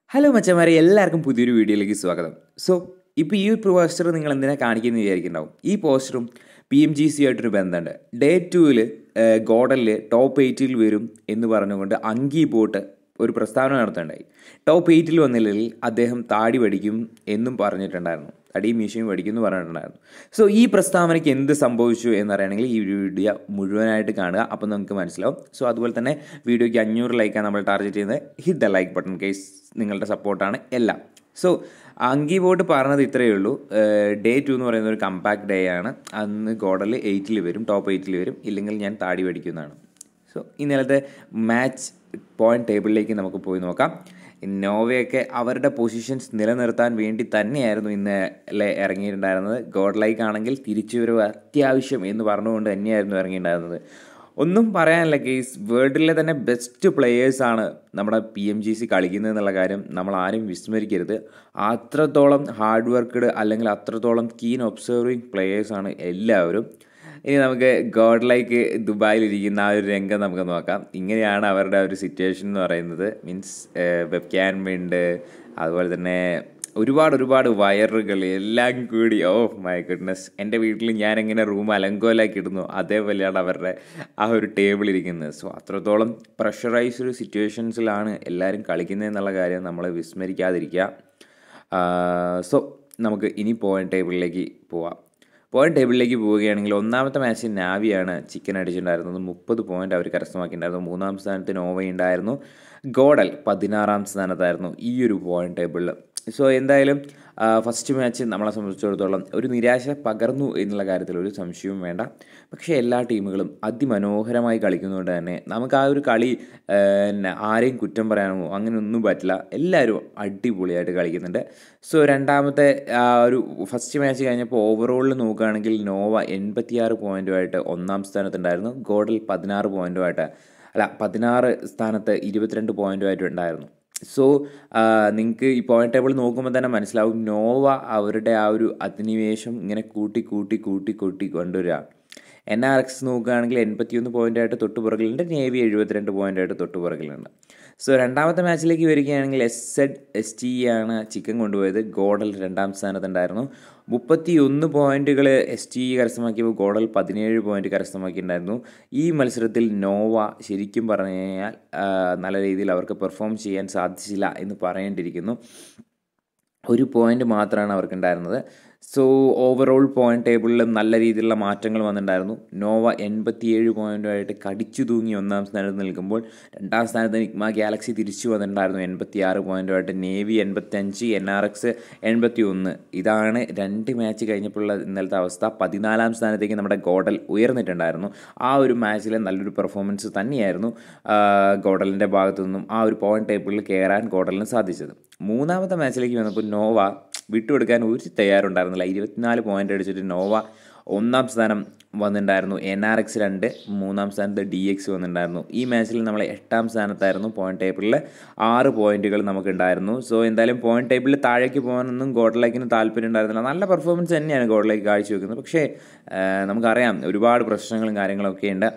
hello മച്ചന്മാരെ എല്ലാവർക്കും പുതിയൊരു വീഡിയോയിലേക്ക് സ്വാഗതം സോ ഇപ്പോൾ ഈ ഒരു പോസ്റ്റർ നിങ്ങൾ എന്തിനാ കാണിക്കുന്നത് വിചാരിക്കുന്നുണ്ടാവും ഈ പോസ്റ്ററും പി എം ജി സി ആയിട്ടൊരു ബന്ധമുണ്ട് ഡേ ടുവിൽ ഗോഡലിൽ ടോപ്പ് എയ്റ്റിൽ വരും എന്ന് പറഞ്ഞുകൊണ്ട് അങ്കി ബോട്ട് ഒരു പ്രസ്താവന നടത്തുന്നുണ്ടായി ടോപ്പ് എയ്റ്റിൽ വന്നില്ലെങ്കിൽ അദ്ദേഹം താടി പഠിക്കും എന്നും പറഞ്ഞിട്ടുണ്ടായിരുന്നു തടിയും മീശയും പഠിക്കും എന്ന് പറഞ്ഞിട്ടുണ്ടായിരുന്നു സോ ഈ പ്രസ്താവനയ്ക്ക് എന്ത് സംഭവിച്ചു എന്നറിയണമെങ്കിൽ ഈ വീഡിയോ മുഴുവനായിട്ട് കാണുക അപ്പോൾ നമുക്ക് മനസ്സിലാവും സോ അതുപോലെ തന്നെ വീഡിയോയ്ക്ക് അഞ്ഞൂറ് ലൈക്കാണ് നമ്മൾ ടാർഗറ്റ് ചെയ്യുന്നത് ഹിറ്റ് ദ ലൈക്ക് ബട്ടൺ കേസ് നിങ്ങളുടെ സപ്പോർട്ടാണ് എല്ലാം സോ അങ്കി ബോട്ട് പറഞ്ഞത് ഇത്രയേ ഉള്ളൂ ഡേ ടു എന്ന് പറയുന്ന ഒരു കമ്പാക്ട് ഡേ ആണ് അന്ന് ഗോഡൽ എയ്റ്റിൽ വരും ടോപ്പ് എയ്റ്റിൽ വരും ഇല്ലെങ്കിൽ ഞാൻ താടി പഠിക്കുന്നതാണ് സോ ഇന്നലത്തെ മാച്ച് പോയിന്റ് ടേബിളിലേക്ക് നമുക്ക് പോയി നോക്കാം നോവയൊക്കെ അവരുടെ പൊസിഷൻസ് നിലനിർത്താൻ വേണ്ടി തന്നെയായിരുന്നു ഇന്നലെ ഇറങ്ങിയിട്ടുണ്ടായിരുന്നത് ഗോഡ് ലൈക്ക് ആണെങ്കിൽ തിരിച്ചു വരവ് അത്യാവശ്യം എന്ന് പറഞ്ഞുകൊണ്ട് തന്നെയായിരുന്നു ഇറങ്ങിയിട്ടുണ്ടായിരുന്നത് ഒന്നും പറയാനില്ല കേസ് വേൾഡിലെ തന്നെ ബെസ്റ്റ് പ്ലെയേഴ്സാണ് നമ്മുടെ പി എം ജി സി കളിക്കുന്നത് എന്നുള്ള കാര്യം നമ്മൾ ആരും വിസ്മരിക്കരുത് അത്രത്തോളം ഹാർഡ് വർക്ക്ഡ് അല്ലെങ്കിൽ അത്രത്തോളം കീൻ ഒബ്സർവിങ് പ്ലെയേഴ്സാണ് എല്ലാവരും ഇനി നമുക്ക് ഗോഡ് ലൈക്ക് ദുബായിലിരിക്കുന്ന ആ ഒരു രംഗം നമുക്ക് നോക്കാം ഇങ്ങനെയാണ് അവരുടെ ഒരു സിറ്റുവേഷൻ എന്ന് പറയുന്നത് മീൻസ് വെബ് ക്യാൻ ഉണ്ട് അതുപോലെ തന്നെ ഒരുപാട് ഒരുപാട് വയറുകൾ എല്ലാം കൂടി ഓ മൈ ഗുഡ്നസ് എൻ്റെ വീട്ടിൽ ഞാൻ എങ്ങനെ റൂം അലങ്കോലാക്കി ഇടുന്നു അതേപോലെയാണ് അവരുടെ ആ ഒരു ടേബിൾ ഇരിക്കുന്നത് സോ അത്രത്തോളം പ്രഷറൈസ്ഡ് സിറ്റുവേഷൻസിലാണ് എല്ലാവരും കളിക്കുന്നത് എന്നുള്ള കാര്യം നമ്മൾ വിസ്മരിക്കാതിരിക്കുക സോ നമുക്ക് ഇനി പോയിന്റ് ടേബിളിലേക്ക് പോവാം പോയിന്റ് ടേബിളിലേക്ക് പോവുകയാണെങ്കിൽ ഒന്നാമത്തെ മാച്ചിൽ നാവിയാണ് ചിക്കൻ അടിച്ചിട്ടുണ്ടായിരുന്നത് മുപ്പത് പോയിന്റ് അവർ കരസ്ഥമാക്കിയിട്ടുണ്ടായിരുന്നു മൂന്നാം സ്ഥാനത്ത് നോവ ഉണ്ടായിരുന്നു ഗോഡൽ പതിനാറാം സ്ഥാനത്തായിരുന്നു ഈ ഒരു പോയിന്റ് ടേബിളിൽ സോ എന്തായാലും ഫസ്റ്റ് മാച്ച് നമ്മളെ സംബന്ധിച്ചിടത്തോളം ഒരു നിരാശ പകർന്നു എന്നുള്ള കാര്യത്തിൽ ഒരു സംശയവും വേണ്ട പക്ഷേ എല്ലാ ടീമുകളും അതിമനോഹരമായി കളിക്കുന്നതുകൊണ്ട് തന്നെ നമുക്ക് ആ ഒരു കളി ആരെയും കുറ്റം പറയാനോ അങ്ങനെയൊന്നും പറ്റില്ല എല്ലാവരും അടിപൊളിയായിട്ട് കളിക്കുന്നുണ്ട് സോ രണ്ടാമത്തെ ആ ഒരു ഫസ്റ്റ് മാച്ച് കഴിഞ്ഞപ്പോൾ ഓവറോളിൽ നോക്കുകയാണെങ്കിൽ നോവ എൺപത്തിയാറ് പോയിൻറ്റുമായിട്ട് ഒന്നാം സ്ഥാനത്തുണ്ടായിരുന്നു ഗോഡൽ പതിനാറ് പോയിൻറ്റുമായിട്ട് അല്ല പതിനാറ് സ്ഥാനത്ത് ഇരുപത്തിരണ്ട് പോയിൻറ്റുമായിട്ട് ഉണ്ടായിരുന്നു സോ നിങ്ങൾക്ക് ഈ പോയിന്റ് ടേബിൾ നോക്കുമ്പോൾ തന്നെ മനസ്സിലാവും നോവ അവരുടെ ആ ഒരു അധിനിവേശം ഇങ്ങനെ കൂട്ടി കൂട്ടി കൂട്ടി കൂട്ടി കൊണ്ടുവരിക എൻ ആർ എക്സ് നോക്കുകയാണെങ്കിൽ എൺപത്തിയൊന്ന് പോയിൻ്റായിട്ട് തൊട്ട് പുറകിലുണ്ട് നേവി എഴുപത്തിരണ്ട് പോയിൻ്റായിട്ട് തൊട്ട് പുറകിലുണ്ട് സോ രണ്ടാമത്തെ മാച്ചിലേക്ക് വരികയാണെങ്കിൽ എസ് സെഡ് എസ് ടി ആണ് ചിക്കൻ കൊണ്ടുപോയത് ഗോഡൽ രണ്ടാം സ്ഥാനത്തുണ്ടായിരുന്നു മുപ്പത്തി ഒന്ന് പോയിന്റുകൾ എസ് ടി കരസ്ഥമാക്കിയപ്പോൾ ഗോഡൽ പതിനേഴ് പോയിന്റ് കരസ്ഥമാക്കിയിട്ടുണ്ടായിരുന്നു ഈ മത്സരത്തിൽ നോവ ശരിക്കും പറഞ്ഞു കഴിഞ്ഞാൽ നല്ല രീതിയിൽ അവർക്ക് പെർഫോം ചെയ്യാൻ സാധിച്ചില്ല എന്ന് പറയേണ്ടിയിരിക്കുന്നു ഒരു പോയിന്റ് മാത്രമാണ് അവർക്കുണ്ടായിരുന്നത് സോ ഓവറോൾ പോയിന്റ് ടേബിളിൽ നല്ല രീതിയിലുള്ള മാറ്റങ്ങൾ വന്നിട്ടുണ്ടായിരുന്നു നോവ എൺപത്തിയേഴ് പോയിന്റുമായിട്ട് കടിച്ചു തൂങ്ങി ഒന്നാം സ്ഥാനത്ത് നിൽക്കുമ്പോൾ രണ്ടാം സ്ഥാനത്ത് നിഗ്മ ഗാലക്സി തിരിച്ചു വന്നിട്ടുണ്ടായിരുന്നു എൺപത്തിയാറ് പോയിന്റുമായിട്ട് നേവി എൺപത്തഞ്ച് എൻ ആർ എക്സ് എൺപത്തി ഒന്ന് ഇതാണ് രണ്ട് മാച്ച് കഴിഞ്ഞപ്പോഴുള്ള ഇന്നലത്തെ അവസ്ഥ പതിനാലാം സ്ഥാനത്തേക്ക് നമ്മുടെ ഗോഡൽ ഉയർന്നിട്ടുണ്ടായിരുന്നു ആ ഒരു മാച്ചിൽ നല്ലൊരു പെർഫോമൻസ് തന്നെയായിരുന്നു ഗോഡലിൻ്റെ ഭാഗത്തു നിന്നും ആ ഒരു പോയിന്റ് ടേബിളിൽ കയറാൻ ഗോഡലിന് സാധിച്ചത് മൂന്നാമത്തെ മാച്ചിലേക്ക് വന്നപ്പോൾ നോവ വിട്ടുകൊടുക്കാൻ ഒരു തയ്യാറുണ്ടായിരുന്നില്ല ഇരുപത്തിനാല് പോയിന്റ് അടിച്ചിട്ട് നോവ ഒന്നാം സ്ഥാനം വന്നിട്ടുണ്ടായിരുന്നു എൻ ആർ എക്സ് രണ്ട് മൂന്നാം സ്ഥാനത്ത് ഡി എക്സ് വന്നിട്ടുണ്ടായിരുന്നു ഈ മാച്ചിൽ നമ്മൾ എട്ടാം സ്ഥാനത്തായിരുന്നു പോയിന്റ് ടേബിളിൽ ആറ് പോയിന്റുകൾ നമുക്കുണ്ടായിരുന്നു സോ എന്തായാലും പോയിന്റ് ടേബിളിൽ താഴേക്ക് പോകാനൊന്നും ഗോഡ്ലൈക്കിന് താല്പര്യം ഉണ്ടായിരുന്നില്ല നല്ല പെർഫോമൻസ് തന്നെയാണ് ഗോഡ്ലൈക്ക് കാഴ്ചവെക്കുന്നത് പക്ഷേ നമുക്കറിയാം ഒരുപാട് പ്രശ്നങ്ങളും കാര്യങ്ങളൊക്കെ ഉണ്ട്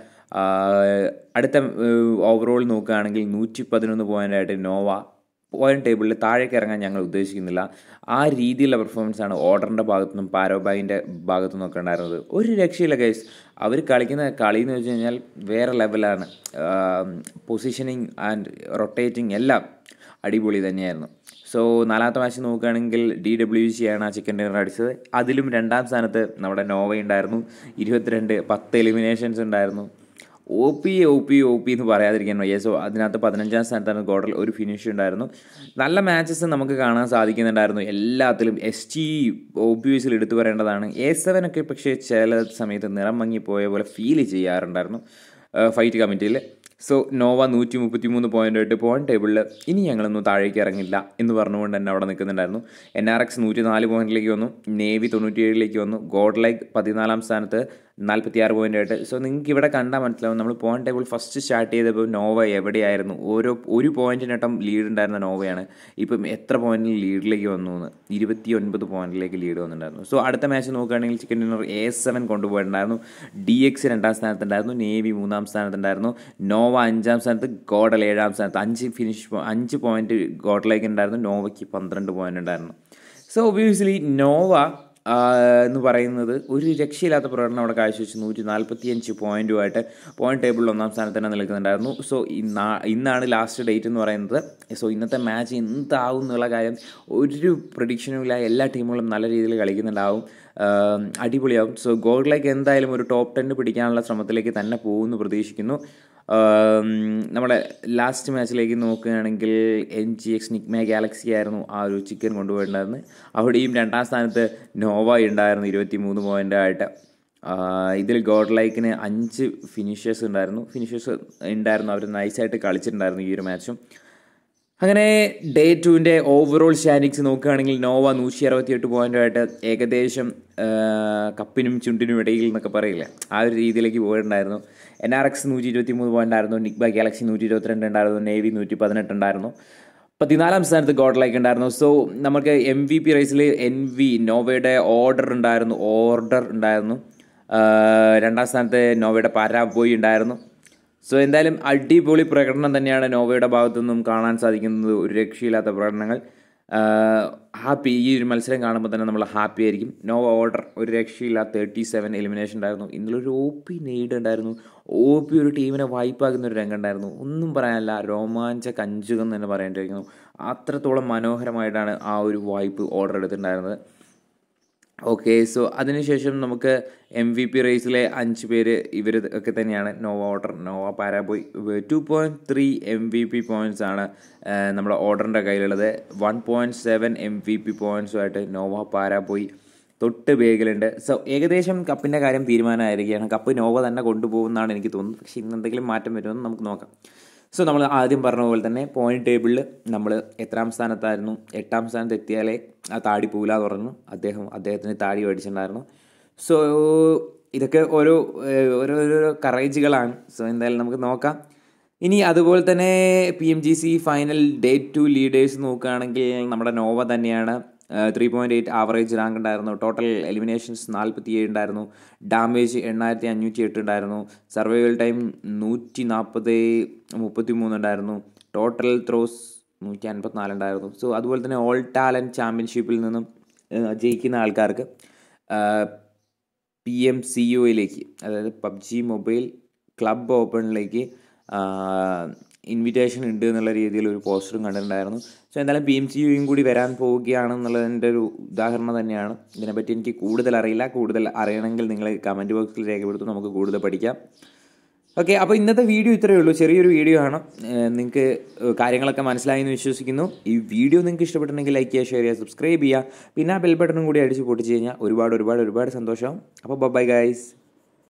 അടുത്ത ഓവറോൾ നോക്കുകയാണെങ്കിൽ നൂറ്റി പതിനൊന്ന് പോയിൻ്റായിട്ട് നോവ പോയിന്റ് ടേബിളിൽ താഴേക്ക് ഇറങ്ങാൻ ഞങ്ങൾ ഉദ്ദേശിക്കുന്നില്ല ആ രീതിയിലുള്ള പെർഫോമൻസ് ആണ് ഓർഡറിൻ്റെ ഭാഗത്തുനിന്നും പാരോബായിൻ്റെ ഭാഗത്തു നിന്നൊക്കെ ഉണ്ടായിരുന്നത് ഒരു രക്ഷയില്ല ഗൈസ് അവർ കളിക്കുന്ന കളി എന്ന് വെച്ച് കഴിഞ്ഞാൽ വേറെ ലെവലാണ് പൊസിഷനിങ് ആൻഡ് റൊട്ടേറ്റിംഗ് എല്ലാം അടിപൊളി തന്നെയായിരുന്നു സോ നാലാമത്തെ മാച്ച് നോക്കുകയാണെങ്കിൽ ഡി ഡബ്ല്യു സി ആണ് ആ ചിക്കൻ ഡിന്നർ അടിച്ചത് അതിലും രണ്ടാം സ്ഥാനത്ത് നമ്മുടെ നോവ ഉണ്ടായിരുന്നു ഇരുപത്തിരണ്ട് പത്ത് എലിമിനേഷൻസ് ഉണ്ടായിരുന്നു O P O P O P എന്ന് പറയാതിരിക്കാൻ വയ്യ സോ അതിനകത്ത് പതിനഞ്ചാം സ്ഥാനത്താണ് ഗോഡൽ ഒരു ഫിനിഷ് ഉണ്ടായിരുന്നു നല്ല മാച്ചസ് നമുക്ക് കാണാൻ സാധിക്കുന്നുണ്ടായിരുന്നു എല്ലാത്തിലും എസ് ടി ഒ പി എസിൽ എടുത്തു പറയേണ്ടതാണ് എ സെവൻ ഒക്കെ പക്ഷേ ചില സമയത്ത് നിറം മങ്ങിപ്പോയ പോലെ ഫീൽ ചെയ്യാറുണ്ടായിരുന്നു ഫൈറ്റ് കമ്മിറ്റിയിൽ സോ നോവ നൂറ്റി മുപ്പത്തി മൂന്ന് പോയിൻ്റ് ആയിട്ട് പോയിന്റ് ടേബിളിൽ ഇനി ഞങ്ങളൊന്നും താഴേക്ക് ഇറങ്ങില്ല എന്ന് പറഞ്ഞുകൊണ്ട് തന്നെ അവിടെ നിൽക്കുന്നുണ്ടായിരുന്നു എൻ ആർ എക്സ് നൂറ്റി നാല് പോയിന്റിലേക്ക് വന്നു നേവി തൊണ്ണൂറ്റിയേഴിലേക്ക് വന്നു ഗോഡ് ലൈക്ക് പതിനാലാം സ്ഥാനത്ത് നാൽപ്പത്തി ആറ് പോയിൻ്റ് ആയിട്ട് സോ നിങ്ങൾക്ക് ഇവിടെ കണ്ടാൽ മനസ്സിലാവും നമ്മൾ പോയിന്റ് ടേബിൾ ഫസ്റ്റ് സ്റ്റാർട്ട് ചെയ്തപ്പോൾ നോവ എവിടെയായിരുന്നു ഓരോ ഒരു പോയിന്റിനട്ടം ലീഡ് ഉണ്ടായിരുന്ന നോവയാണ് ഇപ്പം എത്ര പോയിന്റിൽ ലീഡിലേക്ക് വന്നു എന്ന് ഇരുപത്തി ഒൻപത് പോയിന്റിലേക്ക് ലീഡ് വന്നിട്ടുണ്ടായിരുന്നു സോ അടുത്ത മാച്ച് നോക്കുകയാണെങ്കിൽ ചിക്കൻ ഡിന്നർ എ സെവൻ കൊണ്ടുപോയിട്ടുണ്ടായിരുന്നു ഡി എക്സ് രണ്ടാം സ്ഥാനത്തുണ്ടായിരുന്നു നേവി മൂന്നാം സ്ഥാനത്തുണ്ടായിരുന്നു നോവ അഞ്ചാം സ്ഥാനത്ത് ഗോഡൽ ഏഴാം സ്ഥാനത്ത് അഞ്ച് ഫിനിഷ് അഞ്ച് പോയിന്റ് ഗോഡലേക്ക് ഉണ്ടായിരുന്നു നോവയ്ക്ക് പന്ത്രണ്ട് പോയിന്റ് ഉണ്ടായിരുന്നു സോ ഒബിയസ്ലി നോവ എന്ന് പറയുന്നത് ഒരു രക്ഷയില്ലാത്ത പ്രകടനം അവിടെ കാഴ്ചവെച്ച് നൂറ്റി നാൽപ്പത്തി അഞ്ച് പോയിന്റുമായിട്ട് പോയിന്റ് ടേബിളിൽ ഒന്നാം സ്ഥാനത്ത് തന്നെ നിൽക്കുന്നുണ്ടായിരുന്നു സോ ഇന്നാ ഇന്നാണ് ലാസ്റ്റ് ഡേറ്റ് എന്ന് പറയുന്നത് സോ ഇന്നത്തെ മാച്ച് എന്താവും എന്നുള്ള കാര്യം ഒരു പ്രഡിക്ഷനും ഇല്ല എല്ലാ ടീമുകളും നല്ല രീതിയിൽ കളിക്കുന്നുണ്ടാവും അടിപൊളിയാവും സോ ഗോൾഡിലേക്ക് എന്തായാലും ഒരു ടോപ്പ് ടെൻ പിടിക്കാനുള്ള ശ്രമത്തിലേക്ക് തന്നെ പോകുമെന്ന് പ്രതീക്ഷിക്കുന്നു നമ്മുടെ ലാസ്റ്റ് മാച്ചിലേക്ക് നോക്കുകയാണെങ്കിൽ എൻ ജി എക്സ് നിക്മ ഗാലക്സി ആയിരുന്നു ആ ഒരു ചിക്കൻ കൊണ്ടുപോയിട്ടുണ്ടായിരുന്നത് അവിടെയും രണ്ടാം സ്ഥാനത്ത് നോവ ഉണ്ടായിരുന്നു ഇരുപത്തി മൂന്ന് പോയിൻ്റ് ആയിട്ട് ഇതിൽ ഗോഡ് ലൈക്കിന് അഞ്ച് ഫിനിഷേഴ്സ് ഉണ്ടായിരുന്നു ഫിനിഷേഴ്സ് ഉണ്ടായിരുന്നു അവർ നൈസായിട്ട് കളിച്ചിട്ടുണ്ടായിരുന്നു ഈ ഒരു മാച്ചും അങ്ങനെ ഡേ ടുവിൻ്റെ ഓവറോൾ സ്റ്റാൻഡിങ്സ് നോക്കുകയാണെങ്കിൽ നോവ നൂറ്റി അറുപത്തിയെട്ട് പോയിൻ്റുമായിട്ട് ഏകദേശം കപ്പിനും ചുണ്ടിനും ഇടയിൽ എന്നൊക്കെ പറയില്ലേ ആ ഒരു രീതിയിലേക്ക് പോയിട്ടുണ്ടായിരുന്നു എൻ ആർ എക്സ് നൂറ്റി ഇരുപത്തി മൂന്ന് പോയിൻ്റ് ആയിരുന്നു നിക്ബ ഗാലക്സി നൂറ്റി ഇരുപത്തിരണ്ട് ഉണ്ടായിരുന്നു നേവി നൂറ്റി പതിനെട്ട് ഉണ്ടായിരുന്നു പതിനാലാം സ്ഥാനത്ത് ഗോഡ് ലൈക്ക് ഉണ്ടായിരുന്നു സോ നമുക്ക് എം വി പി റേസിൽ എൻ വി നോവയുടെ ഓർഡർ ഉണ്ടായിരുന്നു ഓർഡർ ഉണ്ടായിരുന്നു രണ്ടാം സ്ഥാനത്ത് നോവയുടെ പാരാബോയ് ഉണ്ടായിരുന്നു സോ എന്തായാലും അടിപൊളി പ്രകടനം തന്നെയാണ് നോവയുടെ ഭാഗത്തു നിന്നും കാണാൻ സാധിക്കുന്നത് ഒരു രക്ഷയില്ലാത്ത പ്രകടനങ്ങൾ ഹാപ്പി ഈ ഒരു മത്സരം കാണുമ്പോൾ തന്നെ നമ്മൾ ഹാപ്പി ആയിരിക്കും നോവ ഓർഡർ ഒരു രക്ഷയില്ല തേർട്ടി സെവൻ എലിമിനേഷൻ ഉണ്ടായിരുന്നു ഇന്നലൊരു ഒ പി നെയ്ഡ് ഉണ്ടായിരുന്നു ഒ പി ഒരു ടീമിനെ വായ്പാക്കുന്ന ഒരു രംഗം ഉണ്ടായിരുന്നു ഒന്നും പറയാനല്ല രോമാഞ്ച കഞ്ചുകം തന്നെ പറയേണ്ടിയിരിക്കുന്നു അത്രത്തോളം മനോഹരമായിട്ടാണ് ആ ഒരു വായ്പ് ഓർഡർ എടുത്തിട്ടുണ്ടായിരുന്നത് ഓക്കെ സോ അതിനുശേഷം നമുക്ക് എം വി പി റേസിലെ അഞ്ച് പേര് ഇവർ ഒക്കെ തന്നെയാണ് Nova order Nova Paraboy two point three M V P points ആണ് നമ്മുടെ ഓർഡറിൻ്റെ കയ്യിലുള്ളത് one point seven M V P പോയിൻറ്റ്സുമായിട്ട് നോവ പാരാബോയ് തൊട്ട് ബേഗിലുണ്ട് സോ ഏകദേശം കപ്പിൻ്റെ കാര്യം തീരുമാനമായിരിക്കുകയാണ് കപ്പ് നോവ തന്നെ കൊണ്ടുപോകുമെന്നാണ് എനിക്ക് തോന്നുന്നത് പക്ഷേ ഇന്ന് എന്തെങ്കിലും മാറ്റം വരുമെന്ന് നമുക്ക് നോക്കാം സോ നമ്മൾ ആദ്യം പറഞ്ഞ പോലെ തന്നെ പോയിന്റ് ടേബിളിൽ നമ്മൾ എത്രാം സ്ഥാനത്തായിരുന്നു എട്ടാം സ്ഥാനത്ത് എത്തിയാലേ ആ താടി പോകില്ലാന്ന് പറഞ്ഞു അദ്ദേഹം അദ്ദേഹത്തിന് താടി മേടിച്ചിട്ടുണ്ടായിരുന്നു സോ ഇതൊക്കെ ഓരോ ഓരോരോ കറേജുകളാണ് സോ എന്തായാലും നമുക്ക് നോക്കാം ഇനി അതുപോലെ തന്നെ P M G C final day two leaders നോക്കുകയാണെങ്കിൽ നമ്മുടെ നോവ തന്നെയാണ് three point eight average rank ഉണ്ടായിരുന്നു ടോട്ടൽ എലിമിനേഷൻസ് നാൽപ്പത്തി ഏഴ് ഉണ്ടായിരുന്നു ഡാമേജ് എണ്ണായിരത്തി അഞ്ഞൂറ്റി എട്ട് ഉണ്ടായിരുന്നു സർവൈവൽ ടൈം നൂറ്റി നാൽപ്പത് മുപ്പത്തി മൂന്ന് ഉണ്ടായിരുന്നു ടോട്ടൽ ത്രോസ് നൂറ്റി അൻപത്തിനാല് ഉണ്ടായിരുന്നു സോ അതുപോലെ തന്നെ ഓൾ ടാലൻറ്റ് ചാമ്പ്യൻഷിപ്പിൽ നിന്നും ജയിക്കുന്ന ആൾക്കാർക്ക് പി എം സി ഒയിലേക്ക് അതായത് പബ്ജി മൊബൈൽ ക്ലബ് ഓപ്പണിലേക്ക് ഇൻവിറ്റേഷൻ ഉണ്ട് എന്നുള്ള രീതിയിൽ ഒരു പോസ്റ്ററും കണ്ടിട്ടുണ്ടായിരുന്നു സോ എന്തായാലും പി എം സി യുയും കൂടി വരാൻ പോവുകയാണെന്നുള്ളതിൻ്റെ ഒരു ഉദാഹരണം തന്നെയാണ് ഇതിനെപ്പറ്റി എനിക്ക് കൂടുതൽ അറിയില്ല കൂടുതൽ അറിയണമെങ്കിൽ നിങ്ങൾ കമൻറ്റ് ബോക്സിൽ രേഖപ്പെടുത്തും നമുക്ക് കൂടുതൽ പഠിക്കാം ഓക്കെ അപ്പോൾ ഇന്നത്തെ വീഡിയോ ഇത്രയേ ഉള്ളൂ ചെറിയൊരു വീഡിയോ ആണ് നിങ്ങൾക്ക് കാര്യങ്ങളൊക്കെ മനസ്സിലായി എന്ന് വിശ്വസിക്കുന്നു ഈ വീഡിയോ നിങ്ങൾക്ക് ഇഷ്ടപ്പെട്ടിട്ടുണ്ടെങ്കിൽ ലൈക്ക് ചെയ്യുക ഷെയർ ചെയ്യുക സബ്സ്ക്രൈബ് ചെയ്യുക പിന്നെ ആ ബെൽ ബട്ടണും കൂടി അടിച്ച് പൊട്ടിച്ച് കഴിഞ്ഞാൽ ഒരുപാട് ഒരുപാട് ഒരുപാട് സന്തോഷം അപ്പോൾ ബൈ ഗൈസ്